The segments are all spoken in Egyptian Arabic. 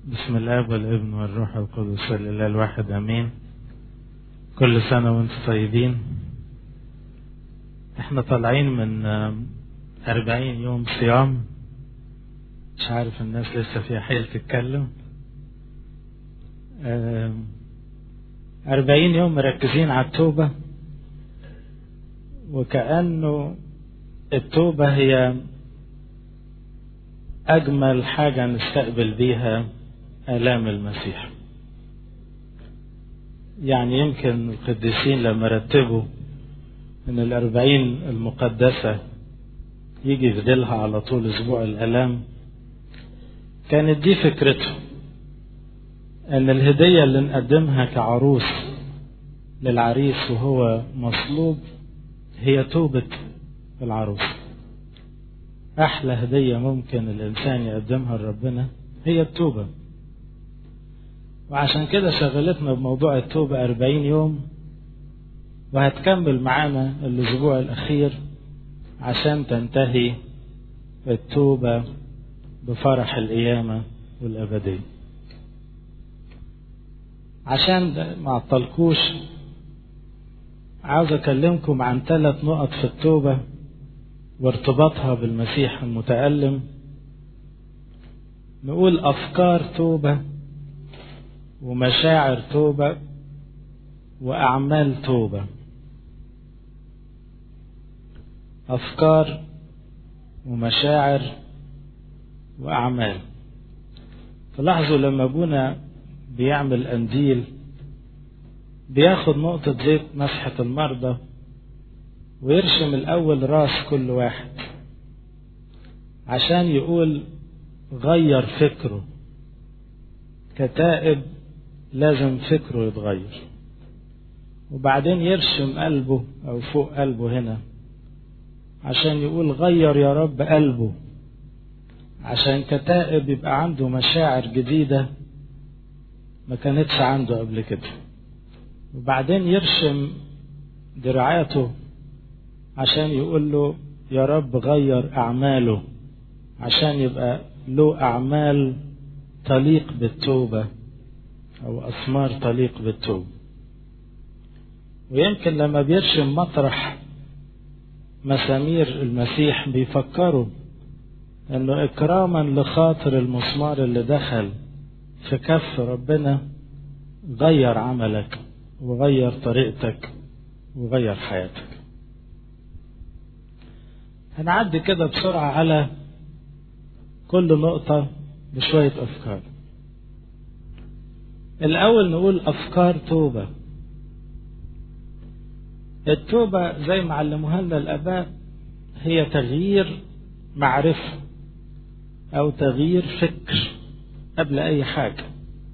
بسم الاب والابن والروح القدس الاله الواحد امين كل سنه وانتم طيبين احنا طالعين من أربعين يوم صيام مش عارف الناس لسه فيها حيل تتكلم أربعين يوم مركزين على التوبة وكأنه التوبة هي أجمل حاجة نستقبل بيها آلام المسيح يعني يمكن القديسين لما رتبوا ان الأربعين المقدسة يجي في ديلها على طول أسبوع الآلام كانت دي فكرته أن الهدية اللي نقدمها كعروس للعريس وهو مصلوب هي توبة العروس أحلى هدية ممكن الإنسان يقدمها لربنا هي التوبة وعشان كده شغلتنا بموضوع التوبة أربعين يوم وهتكمل معانا الأسبوع الأخير عشان تنتهي التوبة بفرح القيامة والأبدية عشان ما اعطلكوش عاوز أكلمكم عن ثلاث نقط في التوبة وارتباطها بالمسيح المتألم نقول أفكار توبة ومشاعر توبة وأعمال توبة أفكار ومشاعر وأعمال تلاحظوا لما أبونا بيعمل أنديل بياخد نقطة زيت مسحة المرضى ويرشم الأول راس كل واحد عشان يقول غير فكره كتائب لازم فكره يتغير وبعدين يرشم قلبه أو فوق قلبه هنا عشان يقول غير يا رب قلبه عشان كتائب يبقى عنده مشاعر جديدة ما كانتش عنده قبل كده وبعدين يرشم دراعاته عشان يقول له يا رب غير أعماله عشان يبقى له أعمال تليق بالتوبة أو أثمار تليق بالتوبة ويمكن لما بيرشم مطرح مسامير المسيح بيفكروا انه اكراما لخاطر المسمار اللي دخل في كف ربنا غير عملك وغير طريقتك وغير حياتك هنعدي كده بسرعة على كل نقطة بشوية أفكار الأول نقول أفكار توبة التوبة زي ما علموها لنا الآباء هي تغيير معرفة أو تغيير فكر قبل أي حاجة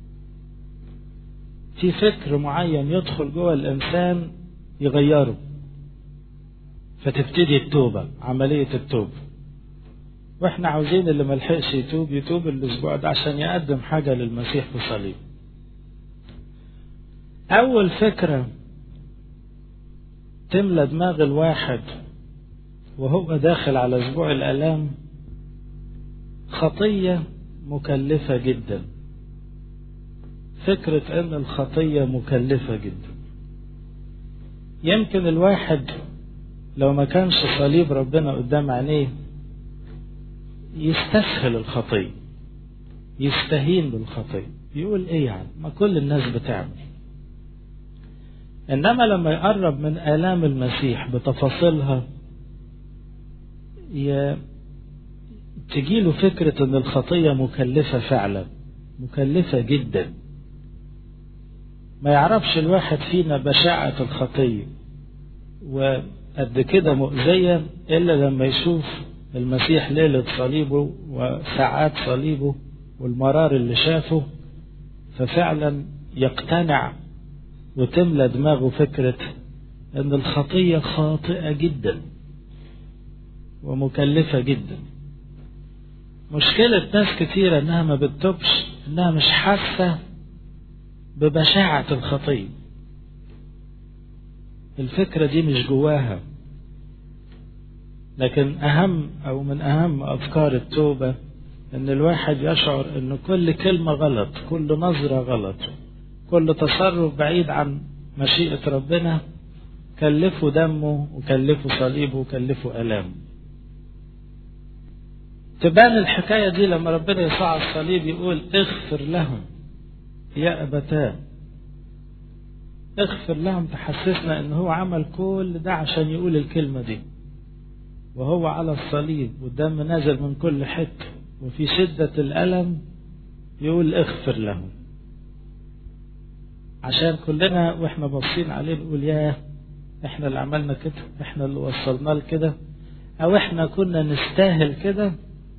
في فكر معين يدخل جوه الإنسان يغيره فتبتدي التوبة عملية التوبة واحنا عاوزين اللي ملحقش يتوب يتوب الاسبوع ده عشان يقدم حاجة للمسيح في صليب اول فكرة تملى دماغ الواحد وهو داخل على اسبوع الالام خطية مكلفة جدا فكرة ان الخطية مكلفة جدا يمكن الواحد لو ما كانش صليب ربنا قدام عينيه يستسهل الخطية يستهين بالخطية يقول ايه يعني ما كل الناس بتعمل انما لما يقرب من الام المسيح بتفاصيلها ي... تجيله فكرة ان الخطية مكلفة فعلا مكلفة جدا ما يعرفش الواحد فينا بشاعة الخطية وقد كده مؤذية إلا لما يشوف المسيح ليلة صليبه وساعات صليبه والمرار اللي شافه ففعلا يقتنع وتملى دماغه فكرة ان الخطية خاطئة جدا ومكلفة جدا مشكلة ناس كتيرة انها ما بتتوبش انها مش حاسة ببشاعة الخطية الفكرة دي مش جواها لكن أهم أو من أهم أفكار التوبة ان الواحد يشعر ان كل كلمة غلط كل نظرة غلط كل تصرف بعيد عن مشيئة ربنا كلفه دمه وكلفه صليبه وكلفه ألامه تبان الحكاية دي لما ربنا يسوع على الصليب يقول اغفر لهم يا أبتاه اغفر لهم تحسسنا ان هو عمل كل ده عشان يقول الكلمة دي وهو على الصليب والدم نازل من كل حتة وفي شدة الألم يقول اغفر لهم عشان كلنا واحنا باصين عليه نقول ياه احنا اللي عملنا كده احنا اللي وصلنا لكده او احنا كنا نستاهل كده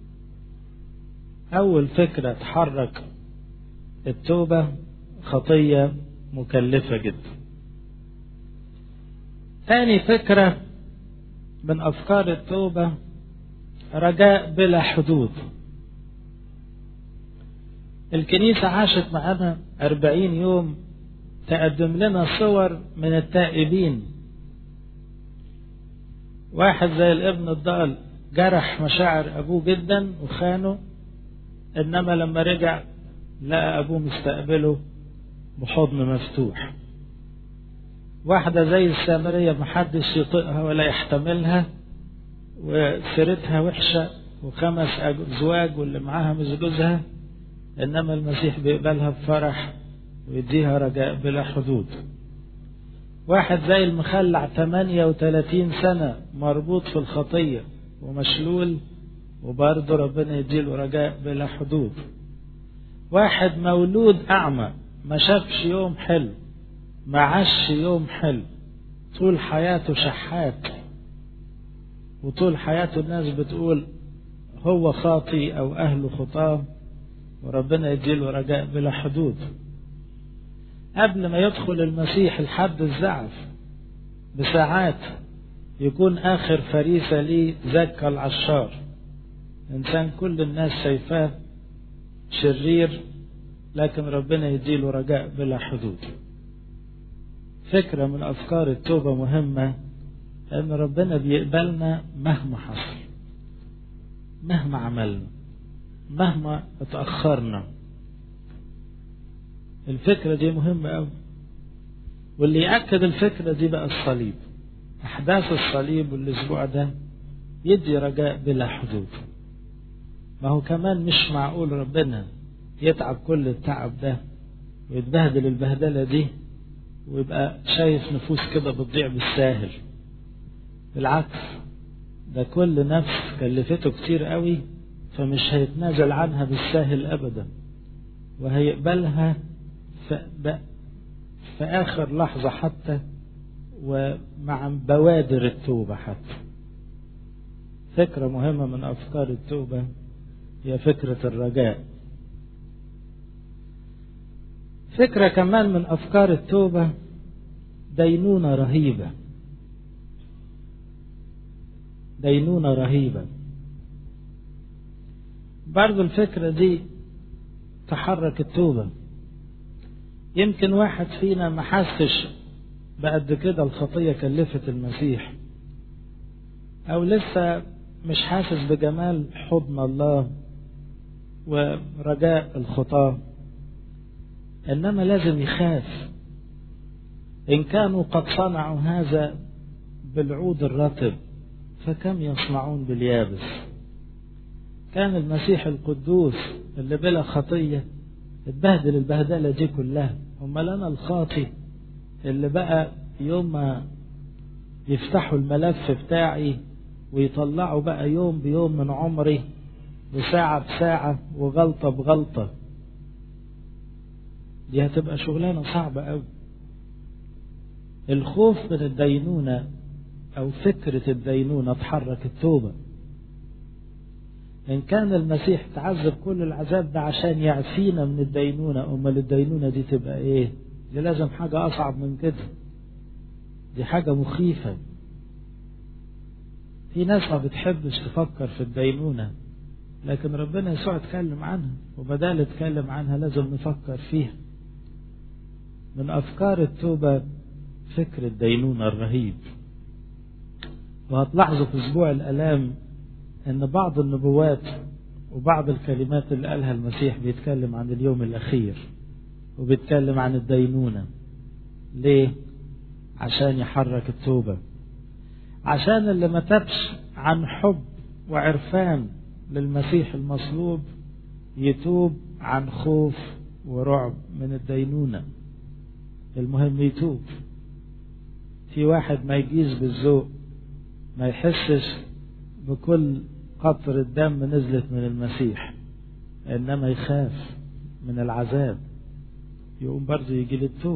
اول فكرة تحرك التوبة خطية مكلفة جدا ثاني فكرة من أفكار التوبة رجاء بلا حدود الكنيسة عاشت معنا أربعين يوم تقدم لنا صور من التائبين واحد زي الابن الضال جرح مشاعر أبوه جدا وخانه إنما لما رجع لقى أبوه مستقبله بحضن مفتوح واحدة زي السامرية محدش يطيقها ولا يحتملها وسيرتها وحشة وخمس أزواج واللي معاها مش جوزها إنما المسيح بيقبلها بفرح ويديها رجاء بلا حدود واحد زي المخلع 38 سنة مربوط في الخطية ومشلول وبرضه ربنا يديله رجاء بلا حدود واحد مولود أعمى ما شافش يوم حلو ما عاش يوم حلو طول حياته شحات وطول حياته الناس بتقول هو خاطي أو أهله خطاه وربنا يديله رجاء بلا حدود قبل ما يدخل المسيح الحد الزعف بساعات يكون آخر فريسة ليه زكى العشار إنسان كل الناس شايفاه شرير لكن ربنا يديله رجاء بلا حدود فكرة من أفكار التوبة مهمة أن ربنا بيقبلنا مهما حصل مهما عملنا مهما اتأخرنا الفكرة دي مهمة أوي واللي يأكد الفكرة دي بقى الصليب أحداث الصليب والأسبوع ده يدي رجاء بلا حدود ما هو كمان مش معقول ربنا يتعب كل التعب ده ويتبهدل البهدلة دي ويبقى شايف نفوس كده بتضيع بالساهل بالعكس ده كل نفس كلفته كتير قوي فمش هيتنازل عنها بالساهل أبدا وهيقبلها في, في آخر لحظة حتى ومع بوادر التوبة حتى فكرة مهمة من أفكار التوبة هي فكرة الرجاء فكرة كمان من أفكار التوبة دينونة رهيبة دينونة رهيبة برضو الفكرة دي تحرك التوبة يمكن واحد فينا ما حسش بقد كده الخطية كلفت المسيح أو لسه مش حاسس بجمال حضن الله ورجاء الخطاه إنما لازم يخاف إن كانوا قد صنعوا هذا بالعود الرطب فكم يصنعون باليابس كان المسيح القدوس اللي بلا خطية اتبهدل البهدلة دي كلها أمال أنا الخاطي اللي بقى يوم ما يفتحوا الملف بتاعي ويطلعوا بقى يوم بيوم من عمري وساعة بساعة وغلطة بغلطة دي هتبقى شغلانة صعبة أوي الخوف من الدينونة أو فكرة الدينونة تحرك التوبة إن كان المسيح تعذب كل العذاب ده عشان يعفينا من الدينونة أمال الدينونة دي تبقى إيه؟ دي لازم حاجة أصعب من كده دي حاجة مخيفة في ناس ما بتحبش تفكر في الدينونة لكن ربنا يسوع اتكلم عنها وبدال اتكلم عنها لازم نفكر فيها من أفكار التوبة فكر الدينونة الرهيب وهتلاحظوا في أسبوع الألام أن بعض النبوات وبعض الكلمات اللي قالها المسيح بيتكلم عن اليوم الأخير وبيتكلم عن الدينونة ليه؟ عشان يحرك التوبة عشان اللي ما تبش عن حب وعرفان للمسيح المصلوب يتوب عن خوف ورعب من الدينونة المهم يتوب في واحد ما يجيز بالذوق ما يحسش بكل قطرة دم نزلت من المسيح إنما يخاف من العذاب يقوم برضه يجي للتوب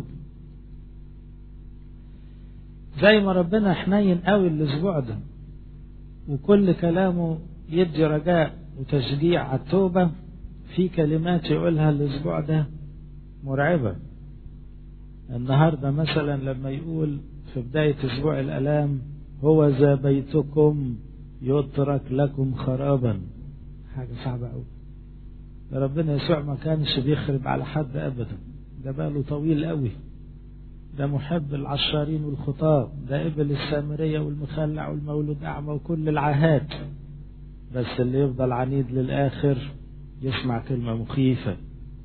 زي ما ربنا حنين قوي الأسبوع ده وكل كلامه يدي رجاء وتشجيع على التوبة في كلمات يقولها الأسبوع ده مرعبة النهاردة مثلا لما يقول في بداية أسبوع الألام هو ذا بيتكم يترك لكم خرابا حاجة صعبة أوي ربنا يسوع ما كانش بيخرب على حد أبدا ده باله طويل قوي ده محب العشارين والخطاب ده قبل السامرية والمخلع والمولود أعمى وكل العاهات بس اللي يفضل عنيد للآخر يسمع كلمة مخيفة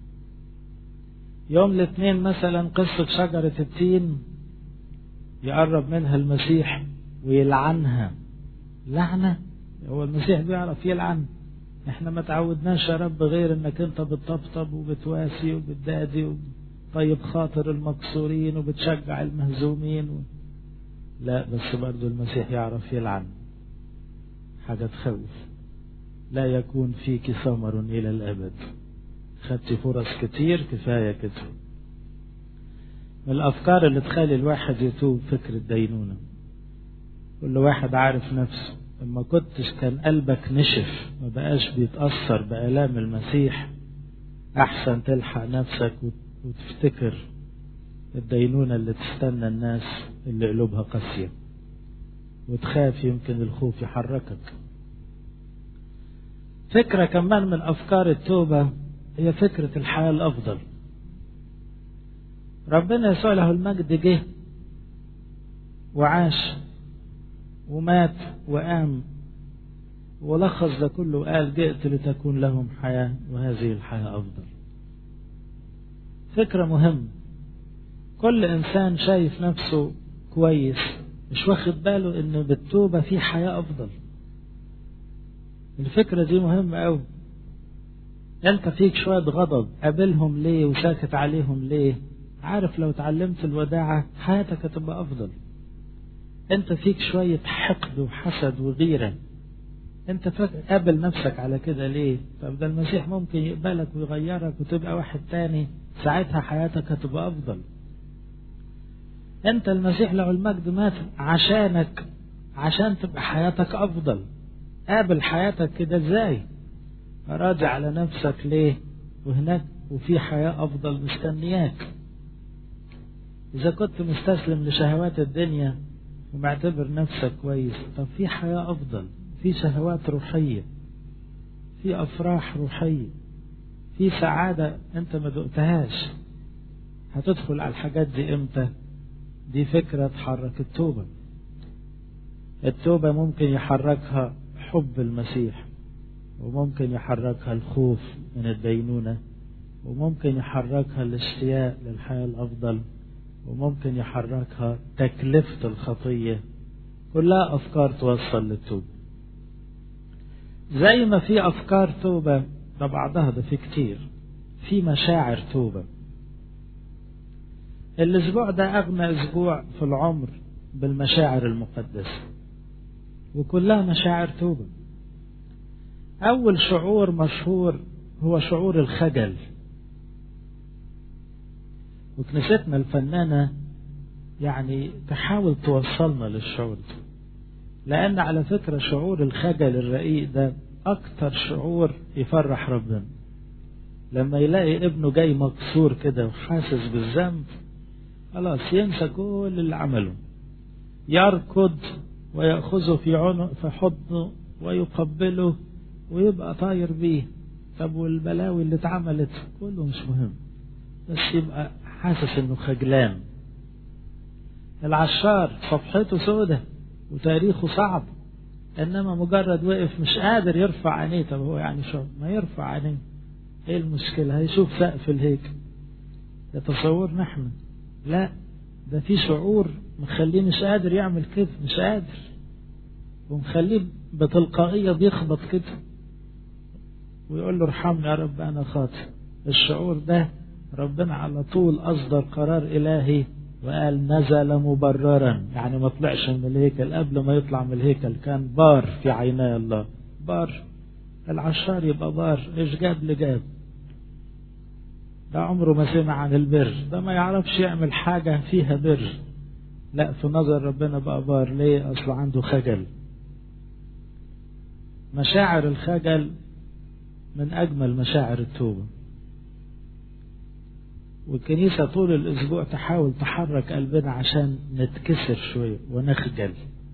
يوم الاثنين مثلا قصة شجرة التين يقرب منها المسيح ويلعنها لعنة هو المسيح بيعرف يلعن احنا ما تعودناش يا رب غير انك انت بتطبطب وبتواسي وبتدادي وطيب خاطر المكسورين وبتشجع المهزومين و... لا بس برضو المسيح يعرف يلعن حاجة تخوف لا يكون فيك ثمر إلى الأبد خدت فرص كتير كفاية كده من الأفكار اللي تخلي الواحد يتوب فكر الدينونة كل واحد عارف نفسه لما كنتش كان قلبك نشف ما بقاش بيتأثر بآلام المسيح أحسن تلحق نفسك وتفتكر الدينونة اللي تستنى الناس اللي قلوبها قاسية وتخاف يمكن الخوف يحركك فكرة كمان من أفكار التوبة هي فكرة الحياة الأفضل ربنا يسوع له المجد جه وعاش ومات وقام ولخص ده كله قال جئت لتكون لهم حياة وهذه الحياة أفضل فكرة مهمة كل إنسان شايف نفسه كويس مش واخد باله إن بالتوبة في حياة أفضل الفكرة دي مهمة أوي أنت فيك شوية غضب قابلهم ليه وساكت عليهم ليه عارف لو اتعلمت الوداعة حياتك هتبقى أفضل أنت فيك شوية حقد وحسد وغيرة أنت قابل نفسك على كده ليه طب ده المسيح ممكن يقبلك ويغيرك وتبقى واحد تاني ساعتها حياتك هتبقى أفضل أنت المسيح له المجد مات عشانك عشان تبقى حياتك أفضل قابل حياتك كده ازاي راجع على نفسك ليه وهناك وفي حياة أفضل مستنياك إذا كنت مستسلم لشهوات الدنيا ومعتبر نفسك كويس طب في حياة أفضل في شهوات روحية في أفراح روحية في سعادة أنت ما دقتهاش هتدخل على الحاجات دي إمتى دي فكرة تحرك التوبة التوبة ممكن يحركها حب المسيح وممكن يحركها الخوف من الدينونة وممكن يحركها الاشتياق للحياة الأفضل وممكن يحركها تكلفة الخطية كلها أفكار توصل للتوبة زي ما في أفكار توبة ده بعضها ده في كتير في مشاعر توبة الأسبوع ده أغنى أسبوع في العمر بالمشاعر المقدسة وكلها مشاعر توبة أول شعور مشهور هو شعور الخجل وكنيستنا الفنانة يعني تحاول توصلنا للشعور ده لأن على فكرة شعور الخجل الرقيق ده أكتر شعور يفرح ربنا لما يلاقي ابنه جاي مكسور كده وحاسس بالذنب خلاص ينسى كل اللي عمله يركض ويأخذه في عنق في حضنه ويقبله ويبقى طاير بيه طب والبلاوي اللي اتعملت كله مش مهم بس يبقى حاسس انه خجلان العشار صفحته سودة وتاريخه صعب انما مجرد وقف مش قادر يرفع عينيه طب هو يعني شو ما يرفع عينيه ايه المشكلة هيشوف سقف الهيكل يتصورنا احنا لا ده في شعور مخليه مش قادر يعمل كده مش قادر ومخليه بتلقائية بيخبط كده ويقول له ارحمني يا رب انا خاطئ الشعور ده ربنا على طول اصدر قرار الهي وقال نزل مبررا يعني ما طلعش من الهيكل قبل ما يطلع من الهيكل كان بار في عيني الله بار العشار يبقى بار ايش جاب لجاب ده عمره ما سمع عن البر ده ما يعرفش يعمل حاجة فيها بر لا في نظر ربنا بقى بار ليه اصل عنده خجل مشاعر الخجل من اجمل مشاعر التوبه والكنيسة طول الأسبوع تحاول تحرك قلبنا عشان نتكسر شوية ونخجل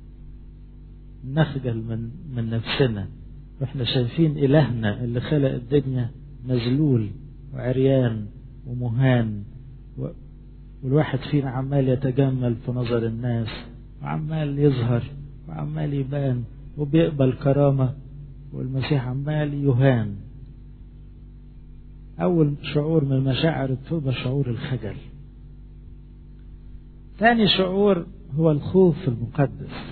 نخجل من من نفسنا واحنا شايفين إلهنا اللي خلق الدنيا مذلول وعريان ومهان و... والواحد فينا عمال يتجمل في نظر الناس وعمال يظهر وعمال يبان وبيقبل كرامة والمسيح عمال يهان أول شعور من مشاعر التوبة شعور الخجل ثاني شعور هو الخوف المقدس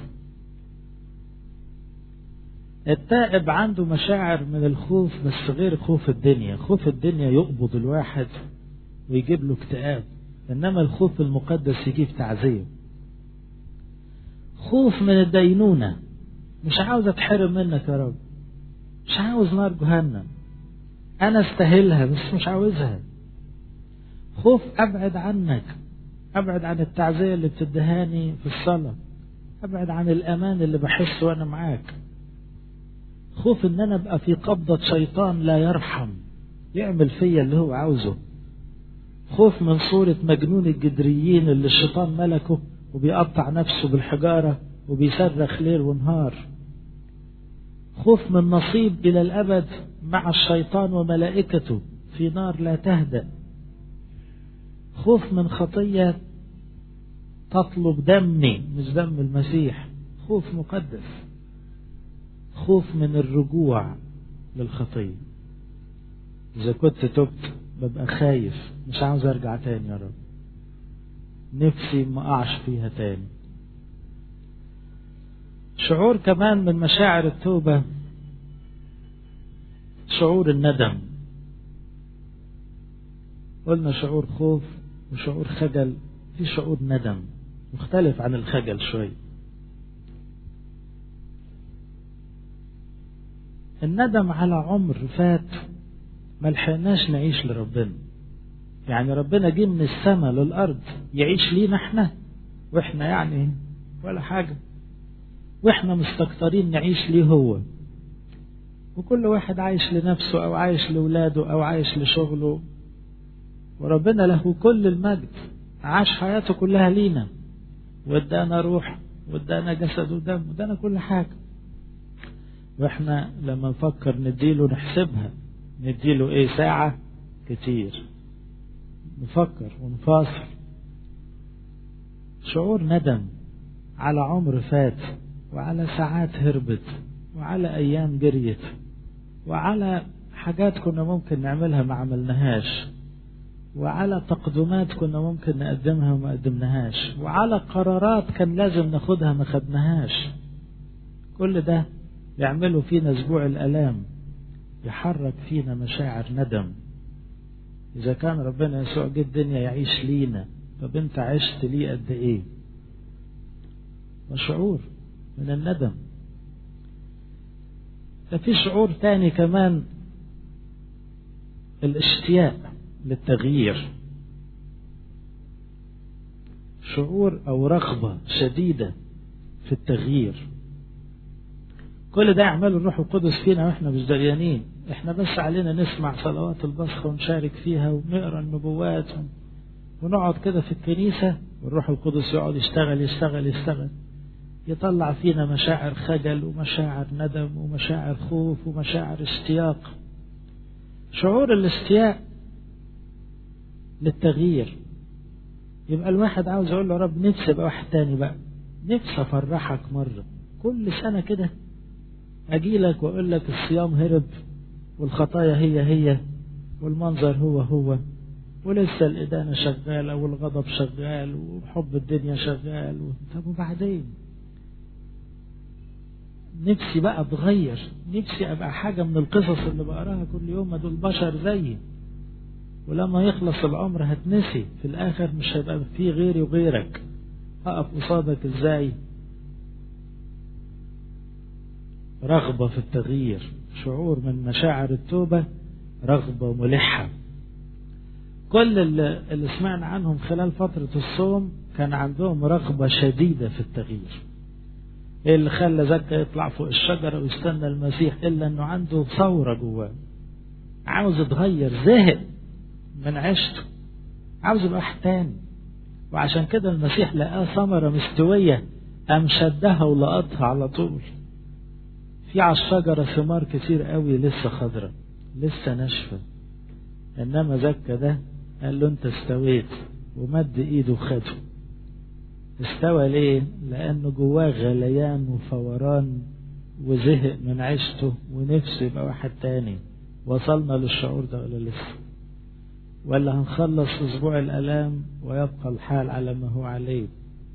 التائب عنده مشاعر من الخوف بس غير خوف الدنيا خوف الدنيا يقبض الواحد ويجيب له اكتئاب إنما الخوف المقدس يجيب تعزية خوف من الدينونة مش عاوز اتحرم منك يا رب مش عاوز نار جهنم أنا استاهلها بس مش عاوزها خوف أبعد عنك أبعد عن التعزية اللي بتدهاني في الصلاة أبعد عن الأمان اللي بحسه وأنا معاك خوف إن أنا أبقى في قبضة شيطان لا يرحم يعمل فيا اللي هو عاوزه خوف من صورة مجنون الجدريين اللي الشيطان ملكه وبيقطع نفسه بالحجارة وبيصرخ ليل ونهار خوف من نصيب إلى الأبد مع الشيطان وملائكته في نار لا تهدأ خوف من خطية تطلب دمي مش دم المسيح خوف مقدس خوف من الرجوع للخطية إذا كنت تبت ببقى خايف مش عاوز أرجع تاني يا رب نفسي ما أقعش فيها تاني شعور كمان من مشاعر التوبة شعور الندم قلنا شعور خوف وشعور خجل في شعور ندم مختلف عن الخجل شوي الندم على عمر فات ما لحقناش نعيش لربنا يعني ربنا جه من السماء للأرض يعيش لينا احنا واحنا يعني ولا حاجة واحنا مستكترين نعيش ليه هو وكل واحد عايش لنفسه او عايش لولاده او عايش لشغله وربنا له كل المجد عاش حياته كلها لينا وادانا روح وادانا جسد ودم وادانا كل حاجة واحنا لما نفكر نديله نحسبها نديله ايه ساعة كتير نفكر ونفاصل شعور ندم على عمر فات وعلى ساعات هربت وعلى أيام جريت وعلى حاجات كنا ممكن نعملها ما عملناهاش وعلى تقدمات كنا ممكن نقدمها وما قدمناهاش وعلى قرارات كان لازم ناخدها ما خدناهاش كل ده يعملوا فينا اسبوع الالام يحرك فينا مشاعر ندم اذا كان ربنا يسوع جه الدنيا يعيش لينا طب انت عشت ليه قد ايه وشعور من الندم ففي شعور تاني كمان الاشتياق للتغيير شعور او رغبة شديدة في التغيير كل ده يعمله الروح القدس فينا واحنا مش دريانين احنا بس علينا نسمع صلوات البصخة ونشارك فيها ونقرا النبوات ونقعد كده في الكنيسة والروح القدس يقعد يشتغل يشتغل يشتغل يطلع فينا مشاعر خجل ومشاعر ندم ومشاعر خوف ومشاعر اشتياق شعور الاشتياق للتغيير يبقى الواحد عاوز يقول له رب نفسي ابقى واحد تاني بقى نفسي افرحك مرة كل سنة كده أجيلك وأقول لك الصيام هرب والخطايا هي هي والمنظر هو هو ولسه الإدانة شغالة والغضب شغال وحب الدنيا شغال طب وبعدين نفسي بقى اتغير نفسي ابقى حاجة من القصص اللي بقراها كل يوم ما دول بشر زيي ولما يخلص العمر هتنسي في الاخر مش هيبقى فيه غيري وغيرك هقف قصادك ازاي رغبة في التغيير شعور من مشاعر التوبة رغبة ملحة كل اللي, اللي سمعنا عنهم خلال فترة الصوم كان عندهم رغبة شديدة في التغيير ايه اللي خلى زكا يطلع فوق الشجرة ويستنى المسيح الا انه عنده ثورة جواه عاوز يتغير زهق من عيشته عاوز يبقى واحد تاني وعشان كده المسيح لقاه ثمرة مستوية قام شدها ولقطها على طول في على الشجرة ثمار كتير قوي لسه خضرة لسه ناشفة انما زكا ده قال له انت استويت ومد ايده وخده استوى ليه لانه جواه غليان وفوران وزهق من عيشته ونفسه يبقى واحد تاني وصلنا للشعور ده ولا لسه ولا هنخلص اسبوع الالام ويبقى الحال على ما هو عليه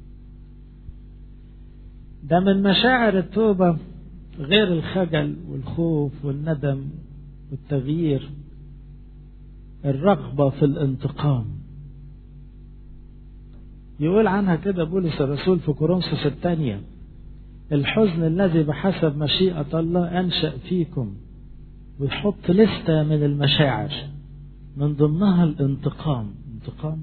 ده من مشاعر التوبة غير الخجل والخوف والندم والتغيير الرغبة في الانتقام يقول عنها كده بولس الرسول في كورنثوس الثانية الحزن الذي بحسب مشيئة الله أنشأ فيكم ويحط لستة من المشاعر من ضمنها الانتقام انتقام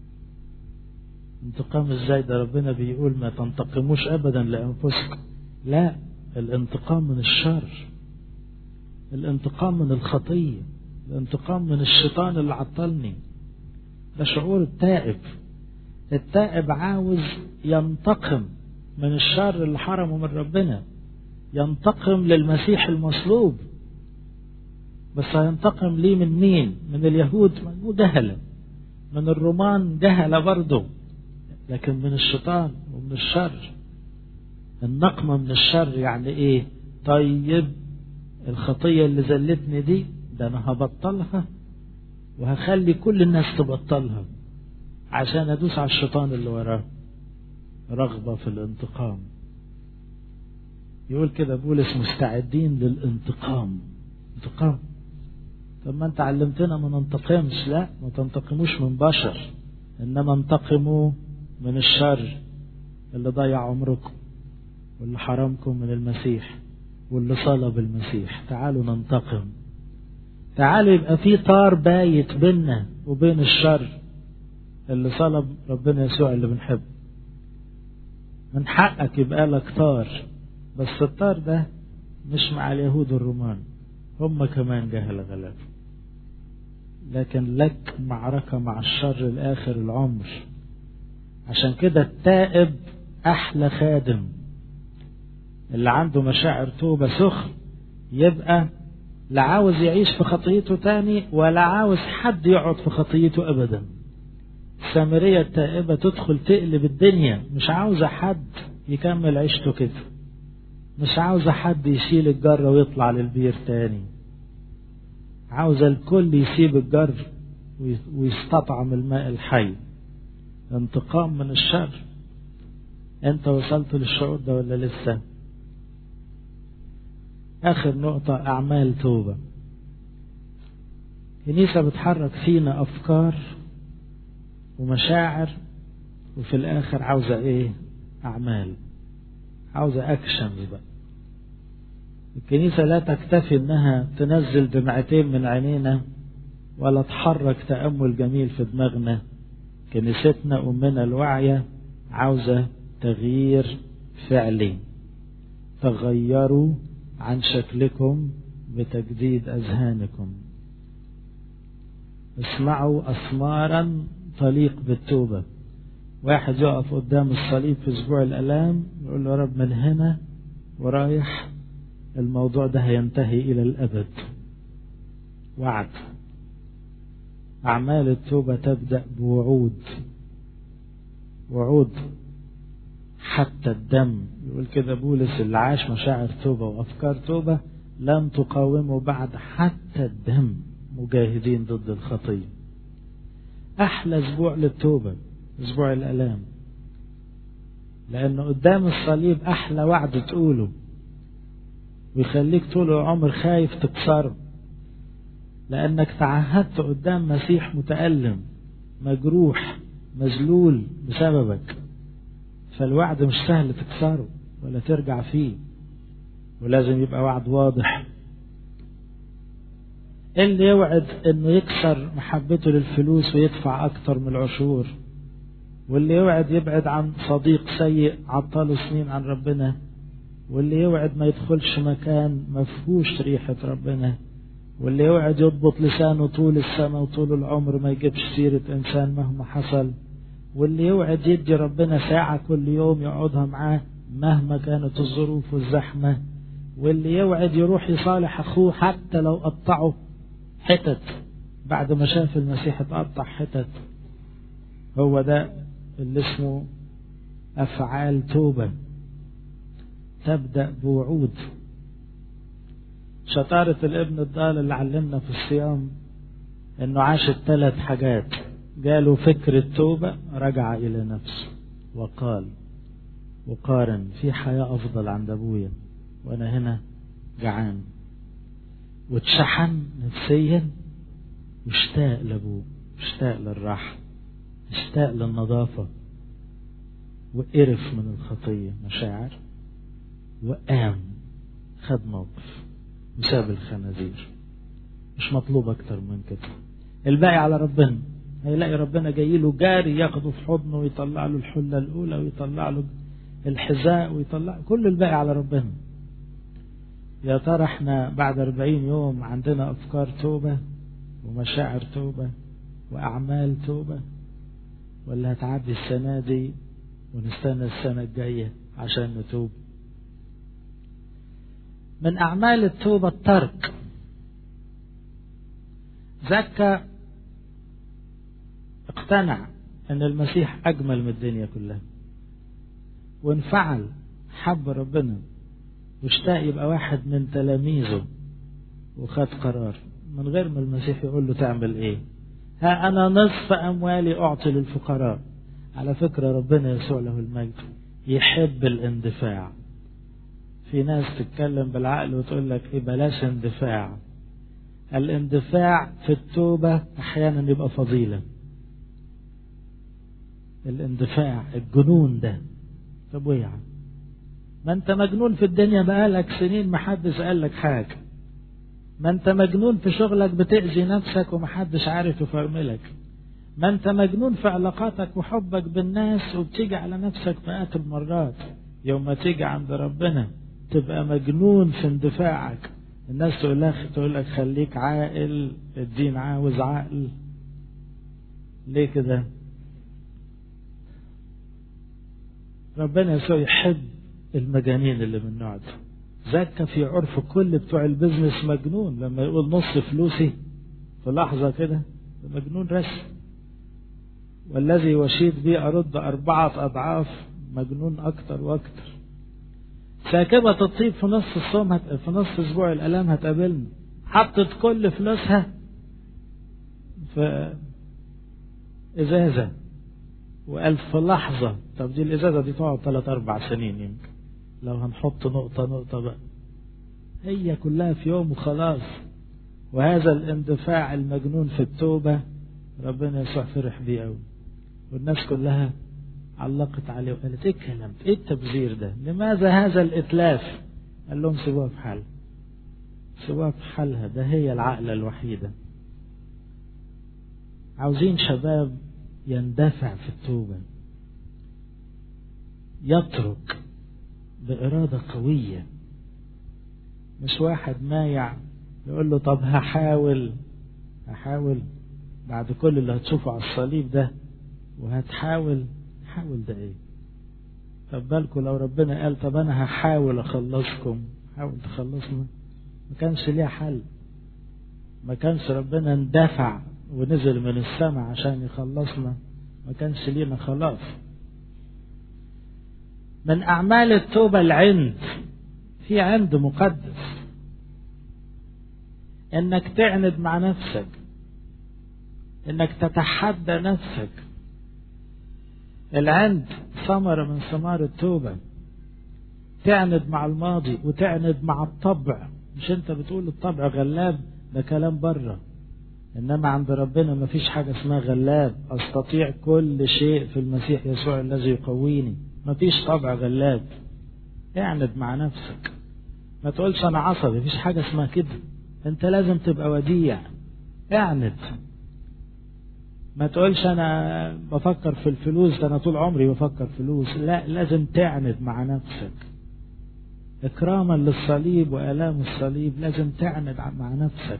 انتقام ازاي ده ربنا بيقول ما تنتقموش ابدا لانفسكم لا الانتقام من الشر الانتقام من الخطيه الانتقام من الشيطان اللي عطلني ده شعور التائب التائب عاوز ينتقم من الشر اللي حرمه من ربنا ينتقم للمسيح المصلوب بس هينتقم ليه من مين من اليهود مو جهلة من الرومان جهلة برضه لكن من الشيطان ومن الشر النقمة من الشر يعني ايه طيب الخطية اللي زلتني دي ده انا هبطلها وهخلي كل الناس تبطلها عشان ادوس على الشيطان اللي وراه رغبة في الانتقام يقول كده بولس مستعدين للانتقام انتقام طب ما انت علمتنا ما ننتقمش لا ما تنتقموش من بشر انما انتقموا من الشر اللي ضيع عمركم واللي حرمكم من المسيح واللي صلب المسيح تعالوا ننتقم تعالوا يبقى في طار بايت بيننا وبين الشر اللي صلب ربنا يسوع اللي بنحبه من حقك يبقى لك طار بس الطار ده مش مع اليهود الرومان هم كمان جهل غلاب لكن لك معركة مع الشر لآخر العمر عشان كده التائب أحلى خادم اللي عنده مشاعر توبة سخن يبقى لا عاوز يعيش في خطيته تاني ولا عاوز حد يقعد في خطيته أبدا السامرية التائبة تدخل تقلب الدنيا مش عاوزة حد يكمل عيشته كده مش عاوزة حد يشيل الجرة ويطلع للبير تاني عاوزة الكل يسيب الجر ويستطعم الماء الحي انتقام من الشر انت وصلت للشعور ده ولا لسه اخر نقطة اعمال توبة كنيسة بتحرك فينا افكار ومشاعر وفي الاخر عاوزة ايه اعمال عاوزة اكشنز بقى الكنيسة لا تكتفي انها تنزل دمعتين من عينينا ولا تحرك تأمل جميل في دماغنا كنيستنا أمنا الواعية عاوزة تغيير فعلي تغيروا عن شكلكم بتجديد أذهانكم اسمعوا أسمارا تليق بالتوبة واحد يقف قدام الصليب في أسبوع الألام يقول له يا رب من هنا ورايح الموضوع ده هينتهي إلى الأبد وعد أعمال التوبة تبدأ بوعود وعود حتى الدم يقول كده بولس اللي عاش مشاعر توبة وأفكار توبة لم تقاوموا بعد حتى الدم مجاهدين ضد الخطية أحلى أسبوع للتوبة أسبوع الألام لأنه قدام الصليب أحلى وعد تقوله ويخليك طول العمر خايف تكسره لأنك تعهدت قدام مسيح متألم مجروح مذلول بسببك فالوعد مش سهل تكسره ولا ترجع فيه ولازم يبقى وعد واضح اللي يوعد انه يكسر محبته للفلوس ويدفع اكتر من العشور واللي يوعد يبعد عن صديق سيء عطاله سنين عن ربنا واللي يوعد ما يدخلش مكان مفهوش ريحة ربنا واللي يوعد يضبط لسانه طول السنة وطول العمر ما يجيبش سيرة إنسان مهما حصل واللي يوعد يدي ربنا ساعة كل يوم يقعدها معاه مهما كانت الظروف والزحمة واللي يوعد يروح يصالح أخوه حتى لو قطعه حتت بعد ما شاف المسيح اتقطع حتت هو ده اللي اسمه أفعال توبة تبدأ بوعود شطارة الابن الضال اللي علمنا في الصيام انه عاش الثلاث حاجات جاله فكر التوبة رجع إلى نفسه وقال وقارن في حياة أفضل عند أبويا وأنا هنا جعان واتشحن نفسيا واشتاق لأبوه اشتاق للراحة اشتاق للنظافة وقرف من الخطية مشاعر وقام خد موقف وساب الخنازير مش مطلوب أكتر من كده الباقي على ربنا هيلاقي ربنا جاي له جاري ياخده في حضنه ويطلع له الحلة الأولى ويطلع له الحذاء ويطلع كل الباقي على ربنا يا ترى احنا بعد أربعين يوم عندنا أفكار توبة ومشاعر توبة وأعمال توبة ولا هتعدي السنة دي ونستنى السنة الجاية عشان نتوب من أعمال التوبة الترك زكى اقتنع ان المسيح اجمل من الدنيا كلها وانفعل حب ربنا واشتاق يبقى واحد من تلاميذه وخد قرار من غير ما المسيح يقول له تعمل ايه ها انا نصف اموالي اعطي للفقراء على فكرة ربنا يسوع له المجد يحب الاندفاع في ناس تتكلم بالعقل وتقول لك ايه بلاش اندفاع الاندفاع في التوبة احيانا يبقى فضيلة الاندفاع الجنون ده طب وايه يعني ما انت مجنون في الدنيا بقالك سنين محدش قال لك حاجة ما انت مجنون في شغلك بتأذي نفسك ومحدش عارف يفرملك ما انت مجنون في علاقاتك وحبك بالناس وبتيجي على نفسك مئات المرات يوم ما تيجي عند ربنا تبقى مجنون في اندفاعك الناس تقول لك تقول لك خليك عاقل الدين عاوز عقل ليه كده ربنا يسوع يحب المجانين اللي من النوع ده زكى في عرف كل بتوع البزنس مجنون لما يقول نص فلوسي في لحظة كده مجنون رسم والذي وشيت بي أرد أربعة أضعاف مجنون أكتر وأكتر ساكبة الطيب في نص الصوم هت... في نص أسبوع الآلام هتقابلنا حطت كل فلوسها في إزازة وقال في لحظة طب دي الإزازة دي تقعد ثلاث أربع سنين يمكن لو هنحط نقطة نقطة بقى هي كلها في يوم وخلاص وهذا الاندفاع المجنون في التوبة ربنا يسوع فرح بيه قوي والناس كلها علقت عليه وقالت ايه الكلام ايه التبذير ده لماذا هذا الاتلاف قال لهم سيبوها في حال سيبوها في حالها ده هي العقلة الوحيدة عاوزين شباب يندفع في التوبة يترك بإرادة قوية مش واحد مايع يقول له طب هحاول هحاول بعد كل اللي هتشوفه على الصليب ده وهتحاول حاول ده ايه طب بالكم لو ربنا قال طب انا هحاول اخلصكم حاول تخلصنا ما كانش ليها حل ما كانش ربنا اندفع ونزل من السماء عشان يخلصنا ما كانش لينا خلاص من أعمال التوبة العند في عند مقدس إنك تعند مع نفسك إنك تتحدى نفسك العند ثمرة من ثمار التوبة تعند مع الماضي وتعند مع الطبع مش انت بتقول الطبع غلاب ده كلام بره انما عند ربنا ما فيش حاجة اسمها غلاب استطيع كل شيء في المسيح يسوع الذي يقويني ما فيش طبع غلاب اعند مع نفسك ما تقولش انا عصبي مفيش حاجة اسمها كده انت لازم تبقى وديع اعند ما تقولش انا بفكر في الفلوس ده انا طول عمري بفكر فلوس لا لازم تعند مع نفسك اكراما للصليب والام الصليب لازم تعند مع نفسك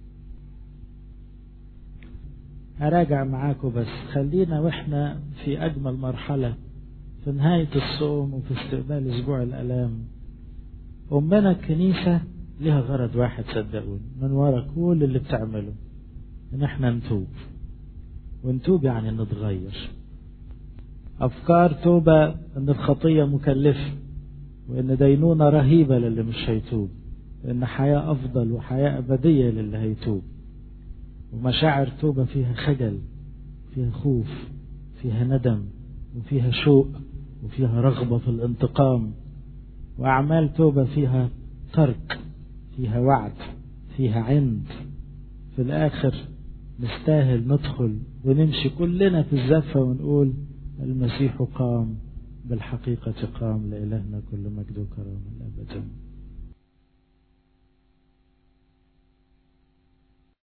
هراجع معاكم بس خلينا واحنا في اجمل مرحله في نهايه الصوم وفي استقبال اسبوع الالام امنا الكنيسه لها غرض واحد صدقوني من ورا كل اللي بتعمله ان احنا نتوب ونتوب يعني نتغير افكار توبه ان الخطيه مكلفه وان دينونه رهيبه للي مش هيتوب وان حياه افضل وحياه ابديه للي هيتوب ومشاعر توبه فيها خجل فيها خوف فيها ندم وفيها شوق وفيها رغبه في الانتقام واعمال توبه فيها ترك فيها وعد فيها عند في الاخر نستاهل ندخل ونمشي كلنا في الزفة ونقول المسيح قام بالحقيقة قام لإلهنا كل مجد وكرامة الأبد